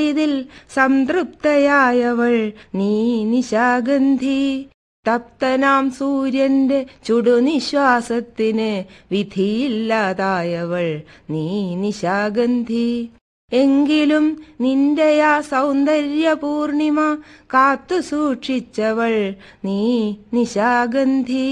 ചെയ്തിൽ സംതൃപ്തയായവൾ നീ നിശാഗന്ധി തപ്തനാം സൂര്യന്റെ ചുടുനിശ്വാസത്തിന് വിധിയില്ലാതായവൾ നീ നിശാഗന്ധി എങ്കിലും നിന്റെയാ സൗന്ദര്യ പൂർണിമ കാത്തു സൂക്ഷിച്ചവൾ നീ നിശാഗന്ധി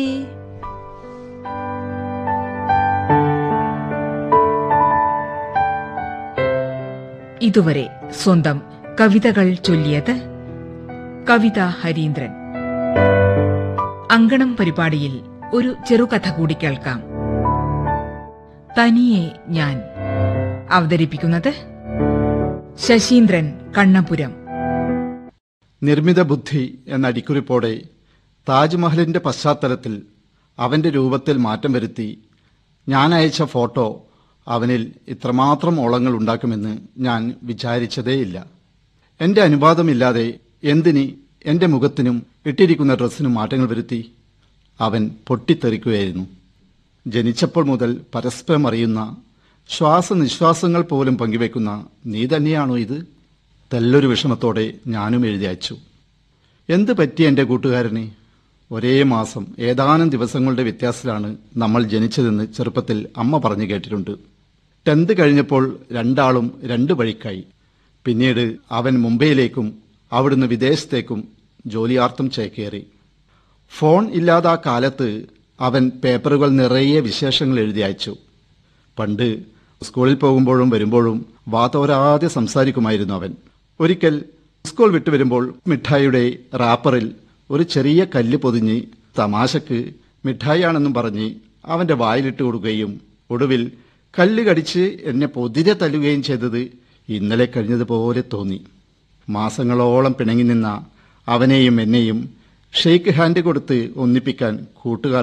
ഇതുവരെ സ്വന്തം കവിതകൾ ചൊല്ലിയത് കവിത ഹരീന്ദ്രൻ അങ്കണം പരിപാടിയിൽ ഒരു ചെറുകഥ കൂടി കേൾക്കാം തനിയെ ഞാൻ അവതരിപ്പിക്കുന്നത് ശശീന്ദ്രൻ കണ്ണപുരം നിർമ്മിത ബുദ്ധി എന്ന അടിക്കുറിപ്പോടെ താജ്മഹലിന്റെ പശ്ചാത്തലത്തിൽ അവന്റെ രൂപത്തിൽ മാറ്റം വരുത്തി ഞാൻ അയച്ച ഫോട്ടോ അവനിൽ ഇത്രമാത്രം ഓളങ്ങൾ ഉണ്ടാക്കുമെന്ന് ഞാൻ വിചാരിച്ചതേയില്ല എന്റെ അനുവാദമില്ലാതെ എന്തിന് എന്റെ മുഖത്തിനും ഇട്ടിരിക്കുന്ന ഡ്രസ്സിനും മാറ്റങ്ങൾ വരുത്തി അവൻ പൊട്ടിത്തെറിക്കുകയായിരുന്നു ജനിച്ചപ്പോൾ മുതൽ പരസ്പരം അറിയുന്ന ശ്വാസനിശ്വാസങ്ങൾ പോലും പങ്കുവെക്കുന്ന നീ തന്നെയാണോ ഇത് തെല്ലൊരു വിഷമത്തോടെ ഞാനും എഴുതി അയച്ചു എന്ത് പറ്റി എൻ്റെ കൂട്ടുകാരനെ ഒരേ മാസം ഏതാനും ദിവസങ്ങളുടെ വ്യത്യാസത്തിലാണ് നമ്മൾ ജനിച്ചതെന്ന് ചെറുപ്പത്തിൽ അമ്മ പറഞ്ഞു കേട്ടിട്ടുണ്ട് ടെൻത്ത് കഴിഞ്ഞപ്പോൾ രണ്ടാളും രണ്ട് വഴിക്കായി പിന്നീട് അവൻ മുംബൈയിലേക്കും അവിടുന്ന് വിദേശത്തേക്കും ജോലിയാർത്ഥം ചേക്കേറി ഫോൺ ഇല്ലാത്ത ആ കാലത്ത് അവൻ പേപ്പറുകൾ നിറയെ വിശേഷങ്ങൾ എഴുതി അയച്ചു പണ്ട് സ്കൂളിൽ പോകുമ്പോഴും വരുമ്പോഴും വാതോരാതെ സംസാരിക്കുമായിരുന്നു അവൻ ഒരിക്കൽ സ്കൂൾ വിട്ടു വരുമ്പോൾ മിഠായിയുടെ റാപ്പറിൽ ഒരു ചെറിയ കല്ല് പൊതിഞ്ഞ് തമാശക്ക് മിഠായിയാണെന്നും പറഞ്ഞ് അവന്റെ വായിലിട്ട് കൊടുക്കുകയും ഒടുവിൽ കല്ല് കടിച്ച് എന്നെ പൊതിരെ തല്ലുകയും ചെയ്തത് ഇന്നലെ കഴിഞ്ഞതുപോലെ തോന്നി മാസങ്ങളോളം പിണങ്ങി നിന്ന അവനെയും എന്നെയും ഷെയ്ക്ക് ഹാൻഡ് കൊടുത്ത് ഒന്നിപ്പിക്കാൻ കൂട്ടുകാർ